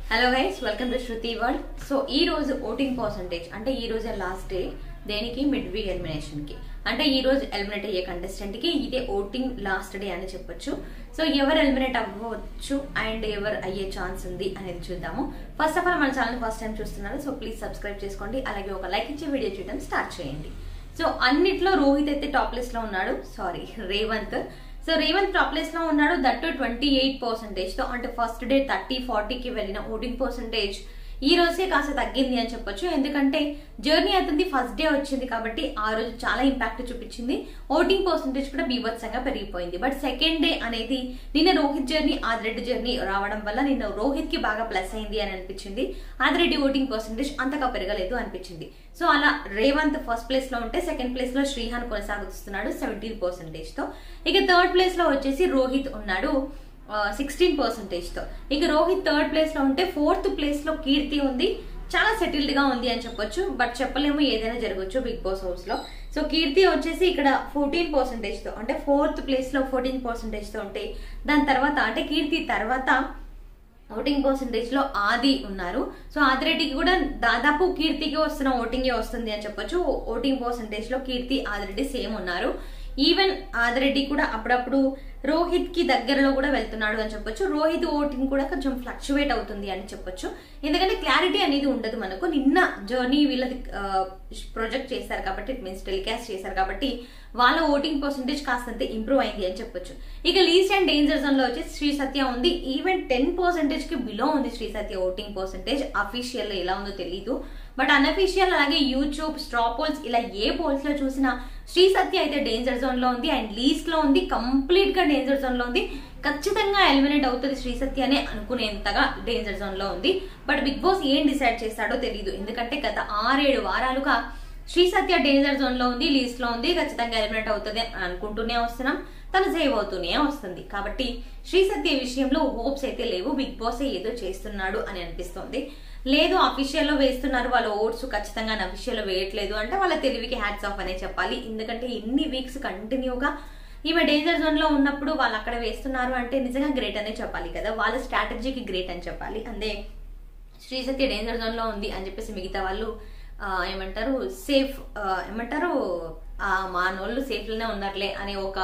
hello guys welcome to Shruti world so ఈ రోజు voting percentage అంటే ఈ రోజే లాస్ట్ డే దేనికి మిడ్ వీక్ ఎలిమినేషన్ కి అంటే ఈ రోజు ఎలిమినేట్ అయ్యే కంటెస్టెంట్ కి ఇదే ఓటింగ్ లాస్ట్ డే అని చెప్పొచ్చు సో ఎవరు ఎలిమినేట్ అవ్వచ్చు అండ్ ఎవరు అయ్యే ఛాన్స్ ఉంది అనేది చూద్దాము ఫస్ట్ ఆఫ్ ఆల్ మన ఛానల్ ఫస్ట్ టైం చూస్తున్నారు సో ప్లీజ్ సబ్స్క్రైబ్ చేసుకోండి అలాగే ఒక లైక్ ఇచ్చి వీడియో చూడడం స్టార్ట్ చేయండి సో అన్నిట్లో రోహిత్ అయితే టాప్ లిస్ట్ లో ఉన్నాడు sorry Revanth so Revanth top place లో ఉన్నాడు దట్ ట్వంటీ ఎయిట్ పర్సెంటేజ్ తో అంటే ఫస్ట్ డే థర్టీ ఫార్టీకి వెళ్ళిన ఓటింగ్ పర్సెంటేజ్ ఈ రోజే కాస్త తగ్గింది అని చెప్పొచ్చు ఎందుకంటే జర్నీ అవుతుంది ఫస్ట్ డే వచ్చింది కాబట్టి ఆ రోజు చాలా ఇంపాక్ట్ చూపించింది ఓటింగ్ పర్సెంటేజ్ కూడా బీభత్సంగా పెరిగిపోయింది బట్ సెకండ్ డే అనేది నిన్న రోహిత్ జర్నీ ఆదిరెడ్డి జర్నీ రావడం వల్ల నిన్న రోహిత్ కి బాగా ప్లస్ అయింది అని అనిపించింది ఆదిరెడ్డి ఓటింగ్ పర్సెంటేజ్ అంతగా పెరగలేదు అనిపించింది సో అలా రేవంత్ ఫస్ట్ ప్లేస్ లో ఉంటే సెకండ్ ప్లేస్ లో శ్రీహాన్ కొనసాగుతున్నాడు సెవెంటీన్ పర్సెంటేజ్ తో ఇక థర్డ్ ప్లేస్ లో వచ్చేసి రోహిత్ ఉన్నాడు సిక్స్టీన్ పర్సెంటేజ్ తో ఇక రోహిత్ థర్డ్ ప్లేస్ లో ఉంటే ఫోర్త్ ప్లేస్ లో కీర్తి ఉంది చాలా సెటిల్డ్ గా ఉంది అని చెప్పొచ్చు బట్ చెప్పలేము ఏదైనా జరగచ్చు బిగ్ బాస్ హౌస్ లో సో కీర్తి వచ్చేసి ఇక్కడ ఫోర్టీన్ పర్సెంటేజ్ తో అంటే ఫోర్త్ ప్లేస్ లో ఫోర్టీన్ పర్సెంటేజ్ తో ఉంటే దాని తర్వాత అంటే కీర్తి తర్వాత ఓటింగ్ పర్సెంటేజ్ లో ఆది ఉన్నారు సో ఆదిరెడ్డికి కూడా దాదాపు కీర్తికి వస్తున్న ఓటింగే వస్తుంది అని చెప్పొచ్చు ఓటింగ్ పర్సెంటేజ్ లో కీర్తి ఆదిరెడ్డి సేమ్ ఉన్నారు ఈవెన్ ఆదిరెడ్డి కూడా అప్పుడప్పుడు రోహిత్ కి దగ్గరలో కూడా వెళ్తున్నాడు అని చెప్పొచ్చు రోహిత్ ఓటింగ్ కూడా కొంచెం ఫ్లక్చువేట్ అవుతుంది అని చెప్పొచ్చు ఎందుకంటే క్లారిటీ అనేది ఉండదు మనకు నిన్న జర్నీ వీళ్ళది ప్రొజెక్ట్ చేశారు కాబట్టి ఇట్ మీన్స్ టెలికాస్ట్ చేశారు కాబట్టి వాళ్ళ ఓటింగ్ పర్సెంటేజ్ కాస్తంత ఇంప్రూవ్ అయింది అని చెప్పొచ్చు ఇక లీస్ట్ అండ్ డేంజర్ జోన్ లో వచ్చేసి శ్రీ సత్య ఉంది ఈవెన్ టెన్ పర్సెంటేజ్ కి బిలో ఉంది Sri Satya voting percentage official ఎలా ఉందో తెలియదు బట్ అన్అఫీషియల్ అలాగే యూట్యూబ్ స్ట్రా పోల్స్ ఇలా ఏ పోల్స్ లో చూసినా శ్రీ సత్య అయితే డేంజర్ జోన్ లో ఉంది అండ్ లీస్ట్ లో ఉంది కంప్లీట్ గా డేంజర్ జోన్ లో ఉంది ఖచ్చితంగా ఎలిమినేట్ అవుతుంది శ్రీ సత్య అనే అనుకునేంతగా డేంజర్ జోన్ లో ఉంది బట్ బిగ్ బాస్ ఏం డిసైడ్ చేస్తాడో తెలియదు ఎందుకంటే గత ఆరేడు వారాలుగా శ్రీ సత్య డేంజర్ జోన్ లో ఉంది లీస్ట్ లో ఉంది ఖచ్చితంగా ఎలిమినేట్ అవుతుంది అనుకుంటూనే వస్తున్నాం తను సేవ్ అవుతూనే వస్తుంది కాబట్టి శ్రీ సత్య విషయంలో హోప్స్ అయితే లేవు బిగ్ బాస్ ఏదో చేస్తున్నాడు అని అనిపిస్తుంది లేదు అఫీషియల్ లో వేస్తున్నారు వాళ్ళ ఓట్స్ ఖచ్చితంగా అఫీషియల్ లో వేయట్లేదు అంటే వాళ్ళ తెలివికి హ్యాట్స్ ఆఫ్ అనే చెప్పాలి ఎందుకంటే ఇన్ని వీక్స్ కంటిన్యూగా ఈమె డేంజర్ జోన్ లో ఉన్నప్పుడు వాళ్ళు అక్కడ వేస్తున్నారు అంటే నిజంగా గ్రేట్ అనే చెప్పాలి కదా వాళ్ళ స్ట్రాటజీకి గ్రేట్ అని చెప్పాలి అందే శ్రీ సత్య డేంజర్ జోన్ లో ఉంది అని చెప్పేసి మిగతా వాళ్ళు ఏమంటారు సేఫ్ ఏమంటారు మా నోళ్ళు సేఫ్ లోనే ఉన్నారులే అనే ఒక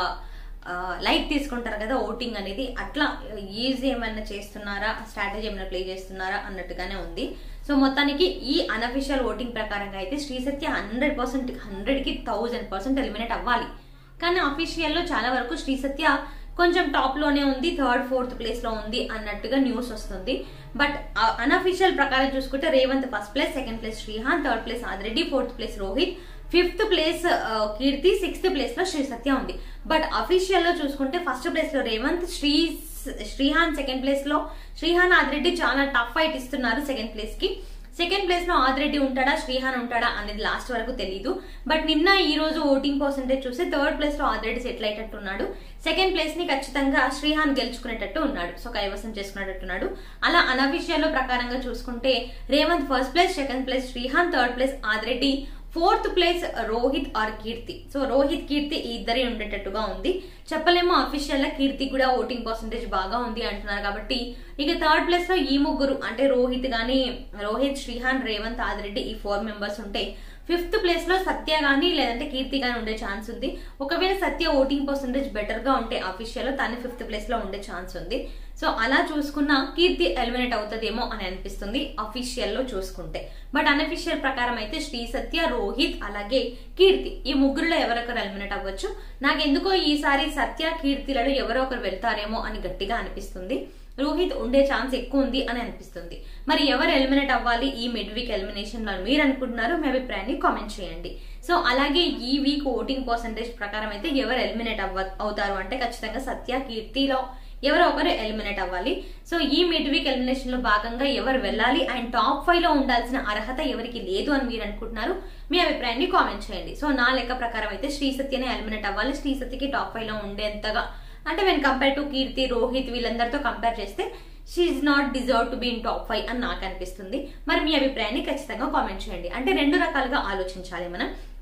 లైట్ తీసుకుంటారు కదా ఓటింగ్ అనేది అట్లా ఈజీ ఏమైనా చేస్తున్నారా స్ట్రాటజీ ఏమైనా ప్లే చేస్తున్నారా అన్నట్టుగానే ఉంది సో మొత్తానికి ఈ అనఫిషియల్ ఓటింగ్ ప్రకారంగా అయితే Sri Satya hundred percent hundred కి థౌజండ్ పర్సెంట్ ఎలిమినేట్ అవ్వాలి కానీ అఫీషియల్లో చాలా వరకు శ్రీ సత్య కొంచెం టాప్ లోనే ఉంది థర్డ్ ఫోర్త్ ప్లేస్ లో ఉంది అన్నట్టుగా న్యూస్ వస్తుంది బట్ అన్అఫీషియల్ ప్రకారం చూసుకుంటే Revanth first place second place Shrihan third place Adireddy fourth place Rohit fifth place Keerthi sixth place లో శ్రీ సత్య ఉంది బట్ అఫీషియల్ లో చూసుకుంటే ఫస్ట్ ప్లేస్ లో రేవంత్ శ్రీ శ్రీహాన్ సెకండ్ ప్లేస్ లో శ్రీహాన్ ఆదిరెడ్డి చాలా టఫ్ ఫైట్ ఇస్తున్నారు సెకండ్ ప్లేస్ కి సెకండ్ ప్లేస్ లో ఆదిరెడ్డి ఉంటాడా శ్రీహాన్ ఉంటాడా అనేది లాస్ట్ వరకు తెలియదు బట్ నిన్న ఈ రోజు ఓటింగ్ పర్సెంటేజ్ చూస్తే థర్డ్ ప్లేస్ లో ఆదిరెడ్డి సెటిల్ అయ్యేటట్టు ఉన్నాడు సెకండ్ ప్లేస్ ని ఖచ్చితంగా శ్రీహాన్ గెలుచుకునేటట్టు ఉన్నాడు సో కైవసం చేసుకునేటట్టున్నాడు అలా అనఫిషియల్ ప్రకారంగా చూసుకుంటే Revanth first place second place Shrihan third place Adireddy fourth place Rohit or Keerthi so Rohit Keerthi ఇద్దరే ఉండేటట్టుగా ఉంది చెప్పలేమో అఫీషియల్ గా కీర్తి కూడా ఓటింగ్ పర్సెంటేజ్ బాగా ఉంది అంటున్నారు కాబట్టి ఇక థర్డ్ ప్లేస్ లో ఈ ముగ్గురు అంటే రోహిత్ గాని రోహిత్ శ్రీహాన్ రేవంత్ ఆదిరెడ్డి ఈ ఫోర్ మెంబర్స్ ఉంటే ఫిఫ్త్ ప్లేస్ లో సత్య గానీ లేదంటే కీర్తి గానీ ఉండే ఛాన్స్ ఉంది ఒకవేళ సత్య ఓటింగ్ పర్సెంటేజ్ బెటర్ గా ఉంటే అఫీషియల్ తను ఫిఫ్త్ ప్లేస్ లో ఉండే ఛాన్స్ ఉంది సో అలా చూసుకున్న కీర్తి ఎలిమినేట్ అవుతుందేమో అని అనిపిస్తుంది అఫీషియల్ లో చూసుకుంటే బట్ అన్అఫీషియల్ ప్రకారం అయితే శ్రీ సత్య రోహిత్ అలాగే కీర్తి ఈ ముగ్గురులో ఎవరొకరు ఎలిమినేట్ అవ్వచ్చు నాకు ఎందుకో ఈసారి సత్య కీర్తిలలో ఎవరో ఒకరు వెళ్తారేమో అని గట్టిగా అనిపిస్తుంది రోహిత్ ఉండే ఛాన్స్ ఎక్కువ ఉంది అని అనిపిస్తుంది మరి ఎవరు ఎలిమినేట్ అవ్వాలి ఈ మిడ్ వీక్ ఎలిమినేషన్ లో మీరు అనుకుంటున్నారు మీ అభిప్రాయాన్ని కామెంట్ చేయండి సో అలాగే ఈ వీక్ ఓటింగ్ పర్సంటేజ్ ప్రకారం అయితే ఎవరు ఎలిమినేట్ అవ్వ అవుతారు అంటే ఖచ్చితంగా సత్య కీర్తిలో ఎవరో ఒకరు ఎలిమినేట్ అవ్వాలి సో ఈ మిడ్ వీక్ ఎలిమినేషన్ లో భాగంగా ఎవరు వెళ్ళాలి అండ్ టాప్ ఫైవ్ లో ఉండాల్సిన అర్హత ఎవరికి లేదు అని మీరు అనుకుంటున్నారు మీ అభిప్రాయాన్ని కామెంట్ చేయండి సో నా లెక్క ప్రకారం అయితే శ్రీ సత్యనే ఎలిమినేట్ అవ్వాలి శ్రీ సత్యకి టాప్ ఫైవ్ లో ఉండేంతగా అంటే when compare to Keerthi Rohit వీళ్ళందరితో కంపేర్ చేస్తే she not deserve to be in top five అని నాకు అనిపిస్తుంది మరి మీ అభిప్రాయాన్ని ఖచ్చితంగా కామెంట్ చేయండి అంటే రెండు రకాలుగా ఆలోచించాలి మనం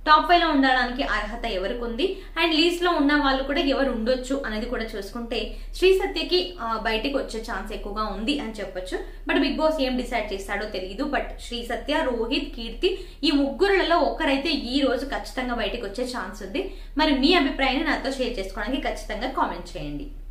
టాప్ ఫైవ్ లో ఉండడానికి అర్హత ఎవరికి ఉంది అండ్ లీస్ట్ లో ఉన్న వాళ్ళు కూడా ఎవరు ఉండొచ్చు అనేది కూడా చూసుకుంటే శ్రీ సత్యకి ఆ, బయటికి వచ్చే ఛాన్స్ ఎక్కువగా ఉంది అని చెప్పొచ్చు బట్ బిగ్ బాస్ ఏం డిసైడ్ చేస్తాడో తెలియదు బట్ శ్రీ సత్య రోహిత్ కీర్తి ఈ ముగ్గురులలో ఒకరైతే ఈ రోజు ఖచ్చితంగా బయటికి వచ్చే ఛాన్స్ ఉంది మరి మీ అభిప్రాయాన్ని నాతో షేర్ చేసుకోవడానికి ఖచ్చితంగా కామెంట్ చేయండి